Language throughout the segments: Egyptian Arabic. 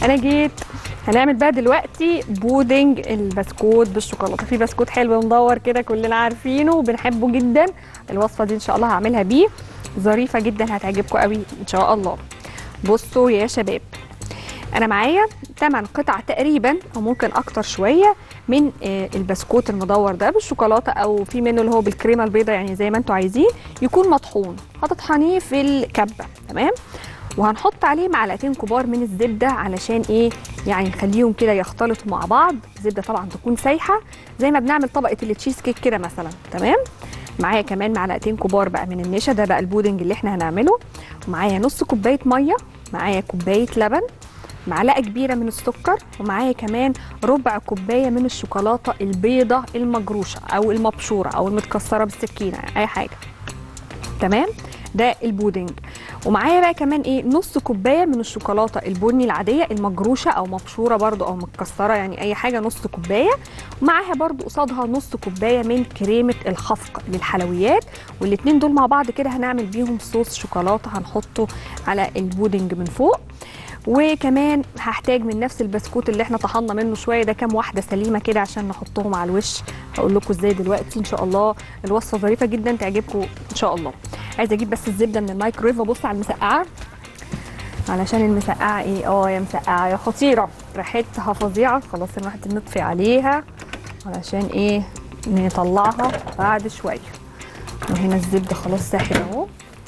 انا جيت هنعمل بقى دلوقتي بودنج البسكوت بالشوكولاته في بسكوت حلو مدور كده كلنا عارفينه وبنحبه جدا الوصفه دي ان شاء الله هعملها بيه ظريفه جدا هتعجبكم قوي ان شاء الله بصوا يا شباب انا معايا 8 قطع تقريبا او ممكن اكتر شويه من آه، البسكوت المدور ده بالشوكولاته او في منه اللي هو بالكريمه البيضاء يعني زي ما انتم عايزين يكون مطحون هتطحنيه في الكبه تمام وهنحط عليه معلقتين كبار من الزبده علشان ايه يعني نخليهم كده يختلطوا مع بعض الزبده طبعا تكون سايحه زي ما بنعمل طبقه التشيز كيك كده مثلا تمام معايا كمان معلقتين كبار بقى من النشا ده بقى البودنج اللي احنا هنعمله ومعايا نص كوبايه ميه معايا كوبايه لبن معلقه كبيره من السكر ومعايا كمان ربع كوبايه من الشوكولاته البيضه المجروشه او المبشوره او المتكسره بالسكينه يعني اي حاجه تمام ده البودنج ومعايا بقى كمان ايه نص كوبايه من الشوكولاته البني العاديه المجروشه او مبشوره برضو او متكسره يعني اي حاجه نص كوبايه ومعاها برضو قصادها نص كوبايه من كريمه الخفق للحلويات والاتنين دول مع بعض كده هنعمل بيهم صوص شوكولاته هنحطه على البودنج من فوق وكمان هحتاج من نفس البسكوت اللي احنا طحنا منه شويه ده كام واحده سليمه كده عشان نحطهم على الوش هقول لكم ازاي دلوقتي ان شاء الله الوصفه ظريفه جدا تعجبكم ان شاء الله عايزه اجيب بس الزبده من الميكرويف وابص على المسقعه علشان المسقعه ايه اه يا مسقعه يا خطيره ريحتها فظيعه خلاص الواحد نطفي عليها علشان ايه نطلعها بعد شويه وهنا الزبده خلاص ساحت اهو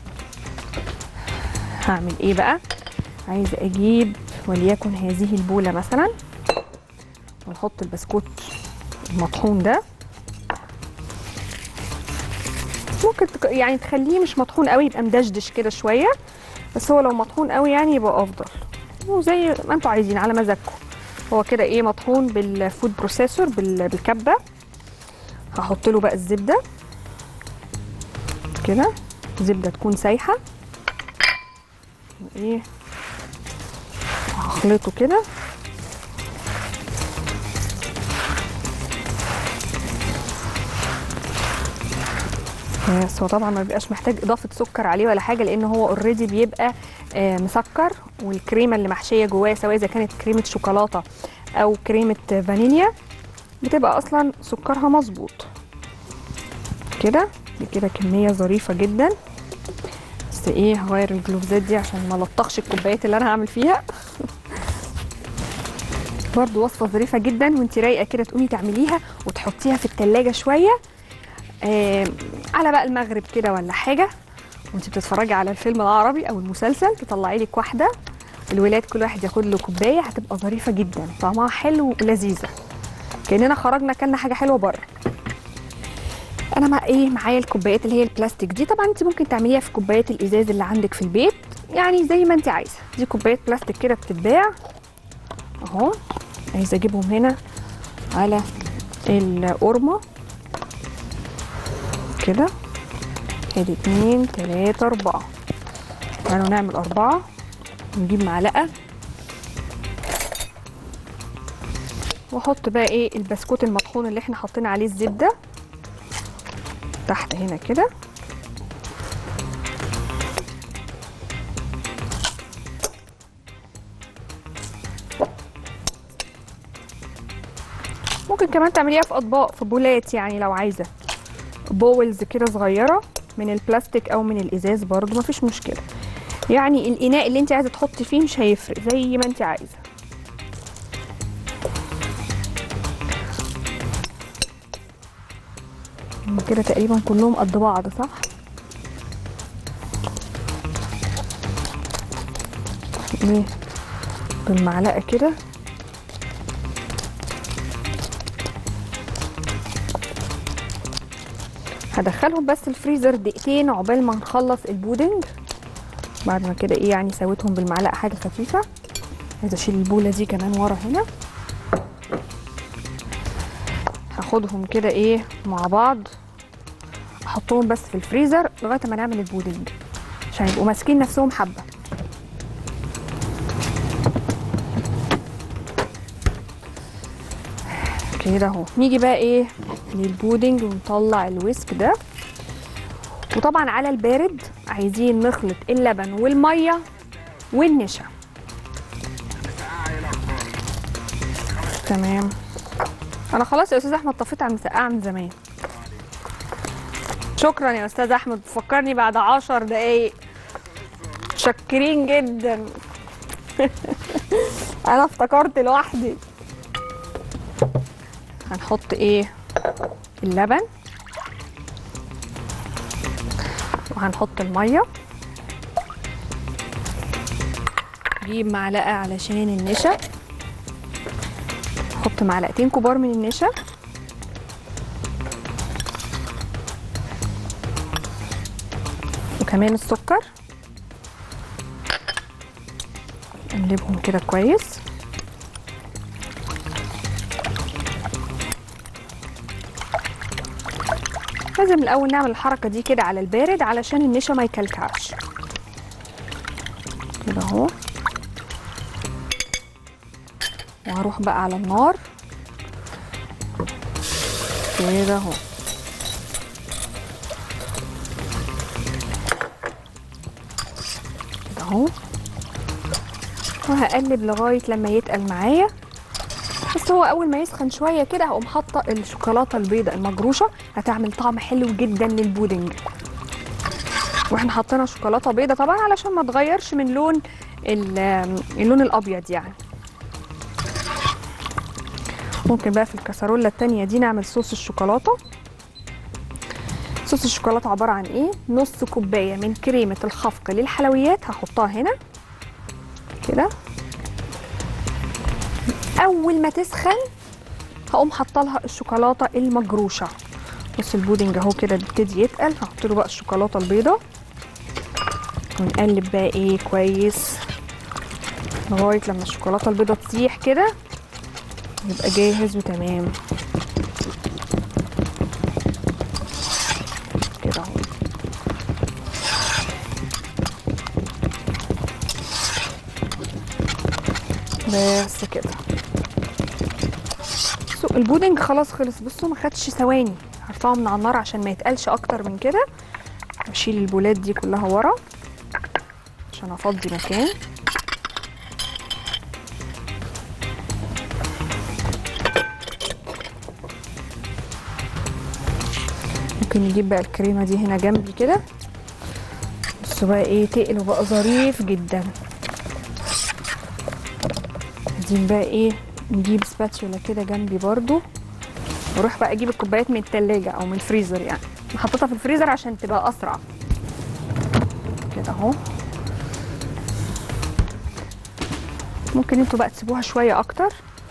هعمل ايه بقى عايزه اجيب وليكن هذه البوله مثلا ونحط البسكوت المطحون ده ممكن تك... يعني تخليه مش مطحون قوي يبقى مدشدش كده شويه بس هو لو مطحون قوي يعني يبقى افضل وزي ما انتوا عايزين على مزاجكم هو كده ايه مطحون بالفود بروسيسور بال... بالكبه هحط له بقى الزبده كده زبده تكون سايحه وايه هخلطه كده بس هو طبعا ما بيبقاش محتاج اضافه سكر عليه ولا حاجه لان هو اوريدي بيبقى آه، مسكر والكريمه اللي محشيه جواه سواء اذا كانت كريمه شوكولاته او كريمه فانيليا بتبقى اصلا سكرها مظبوط كده دي كده كميه ظريفه جدا بس ايه هغير الجلوفزات دي عشان ما لطخش الكوبايات اللي انا هعمل فيها برضو وصفه ظريفه جدا وانت رايقه كده تقومي تعمليها وتحطيها في التلاجة شويه آه على بقى المغرب كده ولا حاجه وانت بتتفرجي على الفيلم العربي او المسلسل تطلعي لك واحده الولاد كل واحد ياخد له كوبايه هتبقى ظريفه جدا طعمها حلو ولذيذه كاننا خرجنا اكلنا حاجه حلوه بره انا مع ايه معايا الكوبايات اللي هي البلاستيك دي طبعا انت ممكن تعمليها في كوبايات الازاز اللي عندك في البيت يعني زي ما انت عايزه دي كوبايات بلاستيك كده بتتباع اهو عايزه اجيبهم هنا على القرمه كده ادي اتنين تلاته اربعه تعالوا نعمل اربعه نجيب معلقه واحط بقى ايه البسكوت المطحون اللي احنا حاطين عليه الزبده تحت هنا كده ممكن كمان تعمليها في اطباق في بولات يعني لو عايزه بولز كده صغيره من البلاستيك او من الازاز برضو مفيش مشكله يعني الاناء اللي انت عايزه تحطي فيه مش هيفرق زي ما انت عايزه هم كده تقريبا كلهم قد بعض صح ايه بالمعلقه كده هدخلهم بس الفريزر دقيقتين عقبال ما نخلص البودنج بعد ما كده ايه يعني سويتهم بالمعلقه حاجه خفيفه عايزه اشيل البوله دي كمان ورا هنا هاخدهم كده ايه مع بعض احطهم بس في الفريزر لغايه ما نعمل البودنج عشان يبقوا ماسكين نفسهم حبه كده اهو نيجي بقى ايه للبودنج ونطلع الويسك ده وطبعا على البارد عايزين نخلط اللبن والميه والنشا تمام انا خلاص يا استاذ احمد طفيت على المسقعه من زمان شكرا يا استاذ احمد فكرني بعد عشر دقايق متشكرين جدا انا افتكرت لوحدي هنحط ايه اللبن وهنحط الميه نجيب معلقه علشان النشا نحط معلقتين كبار من النشا وكمان السكر نقلبهم كده كويس لازم الاول نعمل الحركه دي كده على البارد علشان النشا ما يكلكعش كده اهو وهروح بقى على النار كده اهو كده اهو وهقلب لغايه لما يتقل معايا بس هو اول ما يسخن شويه كده هقوم حاطه الشوكولاته البيضاء المجروشه هتعمل طعم حلو جدا للبودنج واحنا حطينا شوكولاته بيضاء طبعا علشان ما تغيرش من لون ال- اللون الابيض يعني ممكن بقى في الكسرولة التانية دي نعمل صوص الشوكولاتة صوص الشوكولاتة عبارة عن ايه؟ نص كوباية من كريمة الخفق للحلويات هحطها هنا كده أول ما تسخن هقوم حاطه لها الشوكولاتة المجروشة بص البودنج اهو كده بيبتدي يتقل هحط له بقى الشوكولاتة البيضة ونقلب بقى ايه كويس لغاية لما الشوكولاتة البيضة تسيح كده يبقى جاهز وتمام كده اهو بس كده بصوا البودنج خلاص خلص بصوا ما خدش ثواني هرفعه من على النار عشان ما يتقلش اكتر من كده اشيل البولات دي كلها ورا عشان افضي مكان ممكن نجيب بقى الكريمه دي هنا جنبي كده بصوا بقى ايه تقل وبقى ظريف جدا عايزين بقى ايه نجيب سباتشولا كده جنبي برضو واروح بقى اجيب الكوبايات من التلاجة او من الفريزر يعني حطيتها في الفريزر عشان تبقى اسرع كده اهو ممكن انتوا بقى تسيبوها شويه اكتر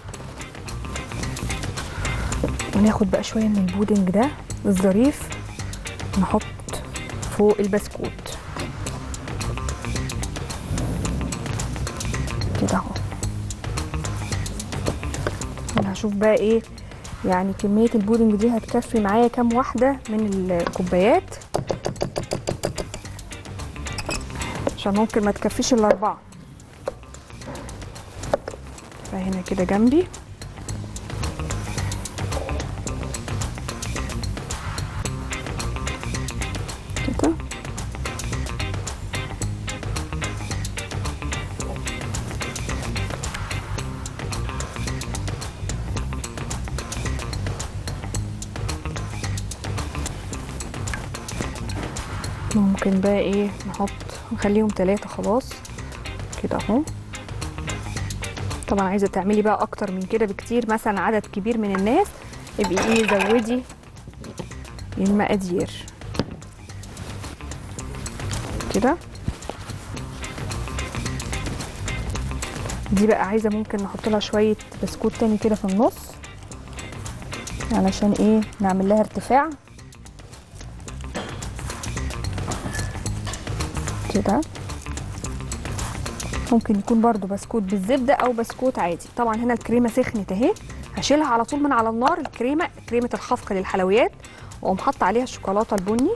وناخد بقى شويه من البودنج ده الظريف نحط فوق البسكوت كده اهو انا هشوف بقى ايه يعني كمية البودنج دي هتكفي معايا كام واحدة من الكوبايات عشان ممكن ما تكفيش الا اربعة فهنا كده جنبي كده ممكن بقى ايه نحط نخليهم ثلاثة خلاص كده اهو طبعا عايزة تعملي بقى اكتر من كده بكتير مثلا عدد كبير من الناس يبقى ايه زودي المقادير كده دي بقى عايزة ممكن نحط لها شوية بسكوت تاني كده في النص علشان ايه نعمل لها ارتفاع كده ممكن يكون برضو بسكوت بالزبدة او بسكوت عادي طبعا هنا الكريمة سخنت اهي هشيلها على طول من على النار الكريمة كريمة الخفق للحلويات واقوم حاطة عليها الشوكولاتة البني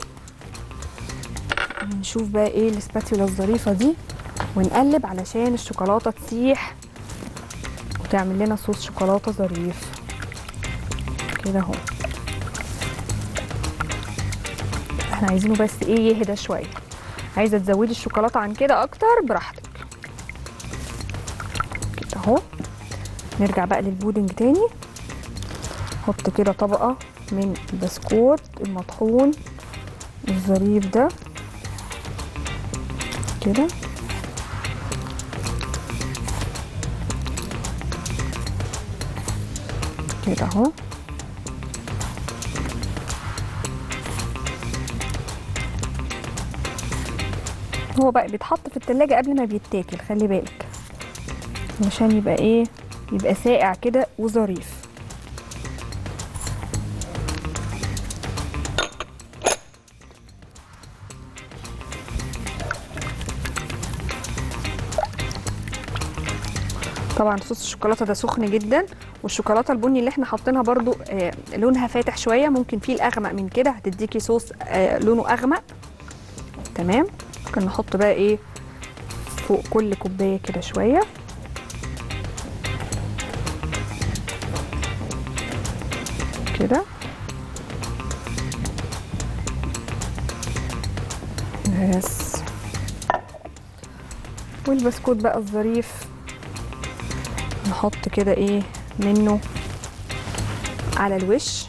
نشوف بقى ايه الاسباتيولا الظريفة دي ونقلب علشان الشوكولاتة تسيح وتعمل لنا صوص شوكولاتة ظريف كده اهو احنا عايزينه بس ايه يهدى شويه عايزه تزودي الشوكولاته عن كده اكتر براحتك كده اهو نرجع بقى للبودنج تاني نحط كده طبقة من البسكوت المطحون الظريف ده كده كده اهو هو بقى بيتحط في التلاجة قبل ما بيتاكل خلي بالك علشان يبقى ايه يبقى ساقع كده وظريف طبعا صوص الشوكولاته ده سخن جدا والشوكولاته البني اللي احنا حاطينها برضو آه لونها فاتح شويه ممكن فيه الاغمق من كده هتديكي صوص آه لونه اغمق تمام ممكن نحط بقى ايه فوق كل كوبايه كده شويه كده بس والبسكوت بقى الظريف نحط كده ايه منه على الوش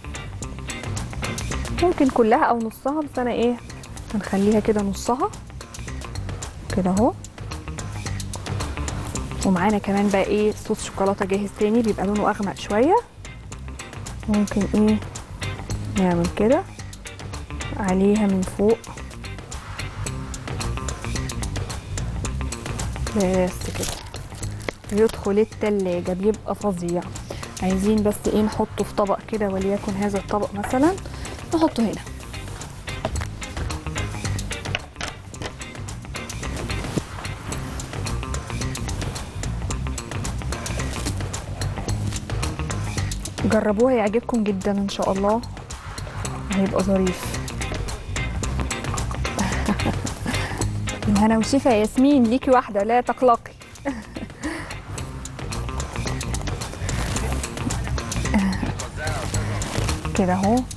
ممكن كلها او نصها بس انا ايه هنخليها كده نصها كده اهو ومعانا كمان بقى ايه صوص شوكولاته جاهز تاني بيبقى لونه اغمق شويه ممكن ايه نعمل كده عليها من فوق بس كده يدخل التلاجة بيبقى فظيع عايزين بس ايه نحطه في طبق كده وليكن هذا الطبق مثلا نحطه هنا جربوها يعجبكم جدا ان شاء الله هيبقى ظريف الهنا وشفا ياسمين ليكي واحده لا تقلقي كده اهو